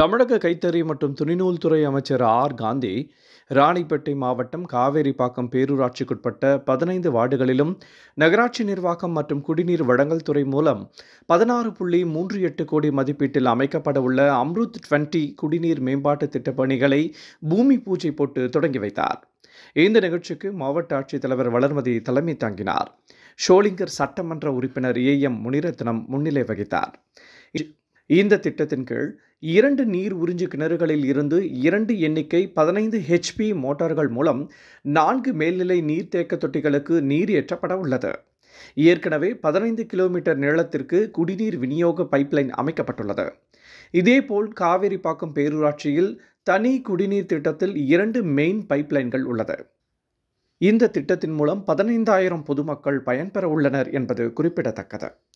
தமிழக கைத்தறி மற்றும் துணிநூல் துறை அமைச்சர் ஆர் காந்தி ராணிப்பேட்டை மாவட்டம் காவேரிப்பாக்கம் பேரூராட்சிக்குட்பட்ட பதினைந்து வார்டுகளிலும் நகராட்சி நிர்வாகம் மற்றும் குடிநீர் வழங்கல் துறை மூலம் பதினாறு புள்ளி மூன்று எட்டு கோடி மதிப்பீட்டில் அமைக்கப்பட உள்ள அம்ருத் டுவெண்ட்டி குடிநீர் மேம்பாட்டு திட்டப் பணிகளை பூமி பூஜை போட்டு தொடங்கி வைத்தார் இந்த நிகழ்ச்சிக்கு மாவட்ட ஆட்சித்தலைவர் வளர்மதி தலைமை தாங்கினார் ஷோலிங்கர் சட்டமன்ற உறுப்பினர் ஏ எம் முனிரத்னம் முன்னிலை வகித்தார் இந்த திட்டத்தின் கீழ் இரண்டு நீர் உறிஞ்சு கிணறுகளில் இருந்து இரண்டு எண்ணிக்கை பதினைந்து ஹெச்பி மோட்டார்கள் மூலம் நான்கு மேல்நிலை நீர்த்தேக்க தொட்டிகளுக்கு நீர் ஏற்றப்பட உள்ளது ஏற்கனவே பதினைந்து கிலோமீட்டர் நீளத்திற்கு குடிநீர் விநியோக பைப்லைன் அமைக்கப்பட்டுள்ளது இதேபோல் காவேரிப்பாக்கம் பேரூராட்சியில் தனி குடிநீர் திட்டத்தில் இரண்டு மெயின் பைப்லைன்கள் உள்ளது இந்த திட்டத்தின் மூலம் பதினைந்தாயிரம் பொதுமக்கள் பயன்பெற உள்ளனர் என்பது குறிப்பிடத்தக்கது